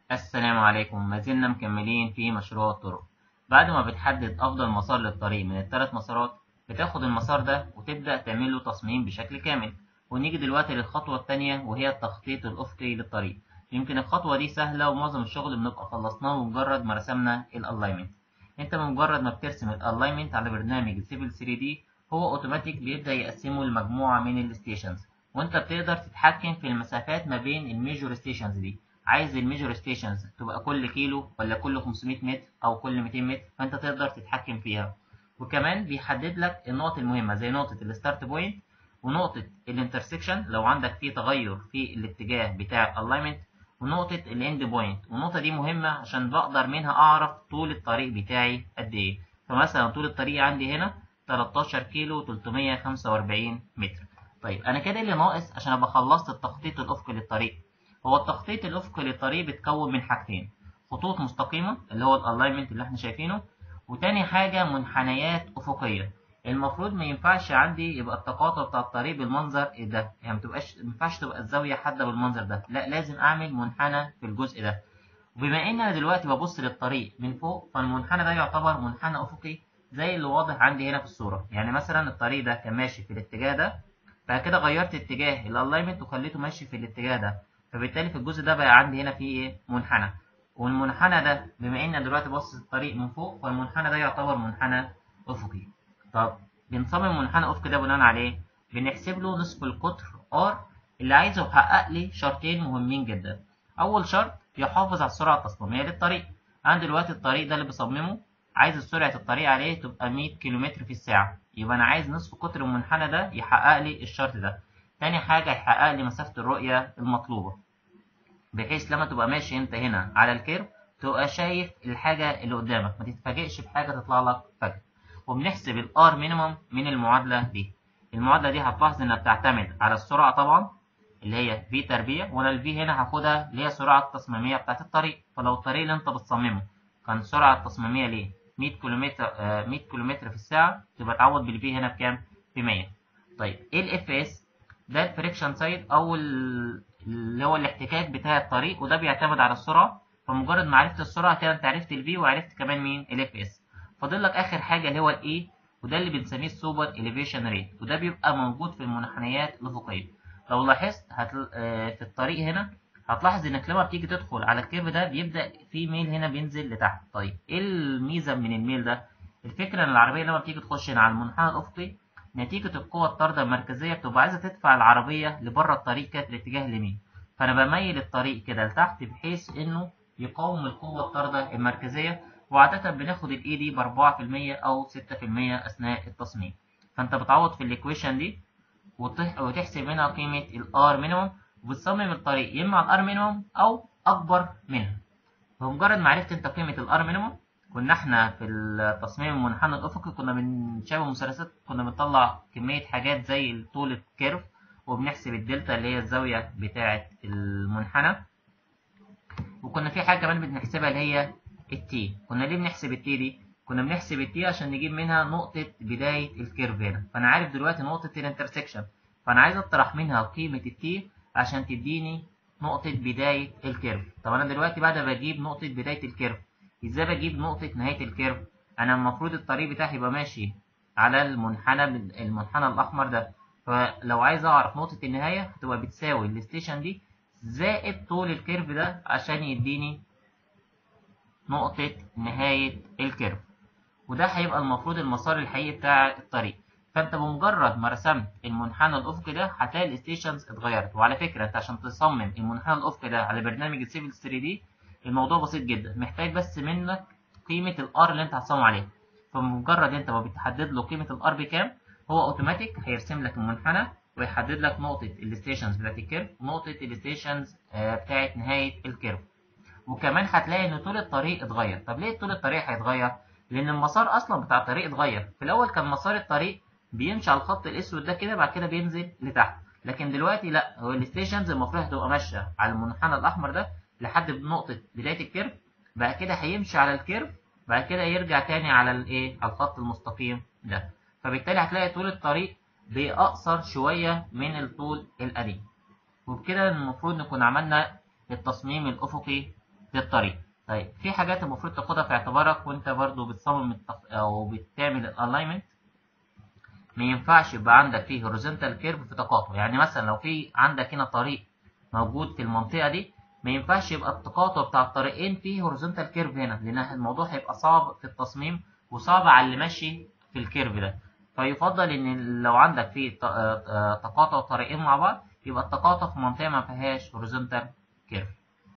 السلام عليكم ما زلنا مكملين في مشروع الطرق بعد ما بتحدد أفضل مسار للطريق من الثلاث مسارات بتاخد المسار ده وتبدأ تعمل له تصميم بشكل كامل ونيجي دلوقتي للخطوة التانية وهي التخطيط الأفقي للطريق يمكن الخطوة دي سهلة ومعظم الشغل بنبقى خلصناه بمجرد ما رسمنا الالاينمنت انت بمجرد ما بترسم الالاينمنت على برنامج السيفل 3 دي هو اوتوماتيك بيبدأ يقسمه لمجموعة من الستيشنز وانت بتقدر تتحكم في المسافات ما بين الميجور ستيشنز دي عايز الميجور ستيشنز تبقى كل كيلو ولا كل 500 متر او كل 200 متر فانت تقدر تتحكم فيها وكمان بيحدد لك النقط المهمه زي نقطه الستارت بوينت ونقطه الانترسكشن لو عندك في تغير في الاتجاه بتاع الالاينمنت ونقطه الاند بوينت والنقطه دي مهمه عشان بقدر منها اعرف طول الطريق بتاعي قد ايه فمثلا طول الطريق عندي هنا 13 كيلو 345 متر طيب انا كده اللي ناقص عشان ابقى خلصت التخطيط الافقي للطريق هو التخطيط الافقي للطريق بيتكون من حاجتين خطوط مستقيمة اللي هو الالاينمنت اللي احنا شايفينه وتاني حاجة منحنيات افقية المفروض ما ينفعش عندي يبقى التقاطع بتاع الطريق بالمنظر ده يعني ما تبقاش ما ينفعش تبقى الزاوية حادة بالمنظر ده لا لازم اعمل منحنى في الجزء ده وبما ان انا دلوقتي ببص للطريق من فوق فالمنحنى ده يعتبر منحنى افقي زي اللي واضح عندي هنا في الصورة يعني مثلا الطريق ده كان ماشي في الاتجاه ده بعد كده غيرت اتجاه الالاينمنت وخليته ماشي في الاتجاه ده فبالتالي في الجزء ده بقى عندي هنا فيه ايه منحنى والمنحنى ده بما ان دلوقتي باصص الطريق من فوق فالمنحنى ده يعتبر منحنى افقي طب بنصمم منحنى افقي ده بناء على ايه بنحسب له نصف القطر r اللي عايزه يحقق لي شرطين مهمين جدا اول شرط يحافظ على السرعه التصميميه للطريق انا دلوقتي الطريق ده اللي بصممه عايز سرعه الطريق عليه تبقى 100 كم في الساعه يبقى انا عايز نصف قطر المنحنى ده يحقق لي الشرط ده تاني حاجة يحقق لي مسافة الرؤية المطلوبة بحيث لما تبقى ماشي انت هنا على الكيرف تبقى شايف الحاجة اللي قدامك ما تتفاجئش بحاجة تطلع لك فجأة وبنحسب الار مينيمم من المعادلة دي المعادلة دي هتلاحظ انها بتعتمد على السرعة طبعا اللي هي في تربيع وانا الفي هنا هاخدها اللي هي السرعة التصميمية بتاعت الطريق فلو الطريق اللي انت بتصممه كان السرعة التصميمية ليه 100 كيلومتر آه 100 كيلومتر في الساعة تبقى تعوض بالفي هنا بكام؟ ب 100 طيب ايه الاف اس؟ ده الفريكشن سايد او اللي هو الاحتكاك بتاع الطريق وده بيعتمد على السرعه فمجرد ما عرفت السرعه كده انت عرفت الفي وعرفت كمان مين الاف اس فاضل لك اخر حاجه اللي هو الاي وده اللي بنسميه السوبر اليفيشن ريت وده بيبقى موجود في المنحنيات الافقيه لو لاحظت هتل... آه في الطريق هنا هتلاحظ انك لما بتيجي تدخل على الكيرف ده بيبدا في ميل هنا بينزل لتحت طيب ايه الميزه من الميل ده الفكره ان العربيه لما بتيجي تخش هنا على المنحنى الافقي نتيجة القوة الطاردة المركزية بتبقى عايزة تدفع العربية لبره الطريق كده الاتجاه اليمين فأنا بميل الطريق كده لتحت بحيث إنه يقاوم القوة الطاردة المركزية وعادة بناخد الإي دي بأربعة في المية أو ستة في المية أثناء التصميم فأنت بتعوض في الإيكويشن دي وتحسب منها قيمة الآر مينيموم وبتصمم الطريق يا إما على الآر مينيموم أو أكبر منها بمجرد ما عرفت أنت قيمة الآر مينيموم كنا احنا في التصميم المنحنى الافقي كنا بنشابه مثلثات كنا بنطلع كمية حاجات زي طول الكيرف وبنحسب الدلتا اللي هي الزاوية بتاعة المنحنى وكنا في حاجة كمان بنحسبها اللي هي التي كنا ليه بنحسب التي دي كنا بنحسب التي عشان نجيب منها نقطة بداية الكيرف هنا فأنا عارف دلوقتي نقطة الانترسكشن فأنا عايز أطرح منها قيمة التي عشان تديني نقطة بداية الكيرف طب أنا دلوقتي بعد ما بجيب نقطة بداية الكيرف ازاي بجيب نقطة نهاية الكيرف انا المفروض الطريق بتاعي يبقى ماشي على المنحنى المنحنى الاحمر ده فلو عايز اعرف نقطة النهاية هتبقى بتساوي الستيشن دي زائد طول الكيرف ده عشان يديني نقطة نهاية الكيرف وده هيبقى المفروض المسار الحقيقي بتاع الطريق فانت بمجرد ما رسمت المنحنى الافقي ده هتلاقي الستيشنز اتغيرت وعلى فكرة انت عشان تصمم المنحنى الافقي ده على برنامج السيفل 3 دي الموضوع بسيط جدا محتاج بس منك قيمة الار اللي انت هتصمم عليها فمجرد انت ما بتحدد له قيمة الار بكام هو اوتوماتيك هيرسم لك المنحنى ويحدد لك نقطة الستيشنز بتاعت الكيرف ونقطة الستيشنز بتاعت نهاية الكيرف وكمان هتلاقي ان طول الطريق اتغير طب ليه طول الطريق هيتغير لان المسار اصلا بتاع الطريق اتغير في الاول كان مسار الطريق بيمشي على الخط الاسود ده كده بعد كده بينزل لتحت لكن دلوقتي لا هو الستيشنز المفروض هتبقى ماشيه على المنحنى الاحمر ده لحد نقطة بداية الكيرف بعد كده هيمشي على الكيرف بعد كده يرجع تاني على الايه على الخط المستقيم ده فبالتالي هتلاقي طول الطريق بأقصر شوية من الطول القديم وبكده المفروض نكون عملنا التصميم الأفقي للطريق طيب في حاجات المفروض تاخدها في اعتبارك وانت برضو بتصمم التف... او بتعمل الالاينمنت ما ينفعش يبقى عندك فيه هوريزونتال كيرف في تقاطع يعني مثلا لو في عندك هنا طريق موجود في المنطقه دي ما ينفعش يبقى التقاطع بتاع الطريقين فيه هوريزونتال كيرف هنا لان الموضوع هيبقى صعب في التصميم وصعب على اللي ماشي في الكيرف ده فيفضل ان لو عندك فيه تقاطع طريقين مع بعض يبقى التقاطع في منطقه ما فيهاش هوريزونتال كيرف